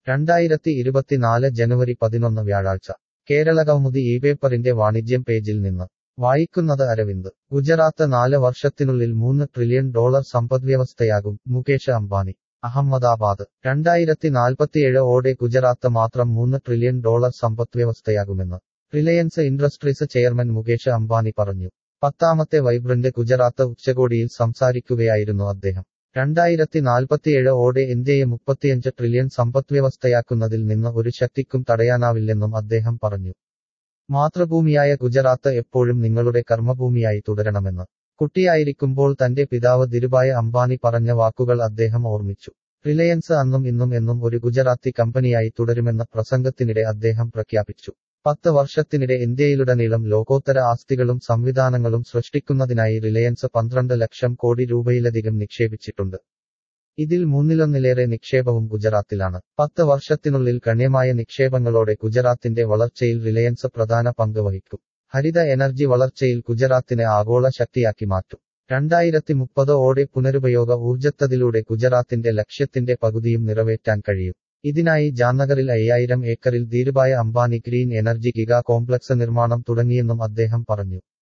രണ്ടായിരത്തി ഇരുപത്തിനാല് ജനുവരി പതിനൊന്ന് വ്യാഴാഴ്ച കേരളകൗമുദി ഈ പേപ്പറിന്റെ വാണിജ്യം പേജിൽ നിന്ന് വായിക്കുന്നത് അരവിന്ദ് ഗുജറാത്ത് നാല് വർഷത്തിനുള്ളിൽ മൂന്ന് ട്രില്യൺ ഡോളർ സമ്പദ്വ്യവസ്ഥയാകും മുകേഷ് അംബാനി അഹമ്മദാബാദ് രണ്ടായിരത്തി നാൽപ്പത്തിയേഴ് ഓടെ ഗുജറാത്ത് മാത്രം മൂന്ന് ട്രില്യൺ ഡോളർ സമ്പദ്വ്യവസ്ഥയാകുമെന്ന് റിലയൻസ് ഇൻഡസ്ട്രീസ് ചെയർമാൻ മുകേഷ് അംബാനി പറഞ്ഞു പത്താമത്തെ വൈബ്രന്റ് ഗുജറാത്ത് ഉച്ചകോടിയിൽ സംസാരിക്കുകയായിരുന്നു അദ്ദേഹം രണ്ടായിരത്തി നാൽപ്പത്തിയേഴ് ഓടെ ഇന്ത്യയെ മുപ്പത്തിയഞ്ച് ട്രില്യൺ സമ്പദ്വ്യവസ്ഥയാക്കുന്നതിൽ നിന്ന് ഒരു ശക്തിക്കും തടയാനാവില്ലെന്നും അദ്ദേഹം പറഞ്ഞു മാതൃഭൂമിയായ ഗുജറാത്ത് എപ്പോഴും നിങ്ങളുടെ കർമ്മഭൂമിയായി തുടരണമെന്ന് കുട്ടിയായിരിക്കുമ്പോൾ തന്റെ പിതാവ് ധിരുഭായ് അംബാനി പറഞ്ഞ വാക്കുകൾ അദ്ദേഹം ഓർമ്മിച്ചു റിലയൻസ് അന്നും ഇന്നും എന്നും ഒരു ഗുജറാത്തി കമ്പനിയായി തുടരുമെന്ന പ്രസംഗത്തിനിടെ അദ്ദേഹം പ്രഖ്യാപിച്ചു പത്ത് വർഷത്തിനിടെ ഇന്ത്യയിലുടനീളം ലോകോത്തര ആസ്തികളും സംവിധാനങ്ങളും സൃഷ്ടിക്കുന്നതിനായി റിലയൻസ് പന്ത്രണ്ട് ലക്ഷം കോടി രൂപയിലധികം നിക്ഷേപിച്ചിട്ടുണ്ട് ഇതിൽ മൂന്നിലൊന്നിലേറെ നിക്ഷേപവും ഗുജറാത്തിലാണ് പത്ത് വർഷത്തിനുള്ളിൽ ഗണ്യമായ നിക്ഷേപങ്ങളോടെ ഗുജറാത്തിന്റെ വളർച്ചയിൽ റിലയൻസ് പ്രധാന പങ്ക് വഹിക്കും ഹരിത എനർജി വളർച്ചയിൽ ഗുജറാത്തിനെ ആഗോള ശക്തിയാക്കി മാറ്റും രണ്ടായിരത്തി മുപ്പത് ഓടെ പുനരുപയോഗ ഊർജത്തതിലൂടെ ഗുജറാത്തിന്റെ ലക്ഷ്യത്തിന്റെ പകുതിയും നിറവേറ്റാൻ കഴിയും ഇതിനായി ജാംനഗറിൽ അയ്യായിരം ഏക്കറിൽ Dhirubhai Ambani green energy giga complex നിർമ്മാണം തുടങ്ങിയെന്നും അദ്ദേഹം പറഞ്ഞു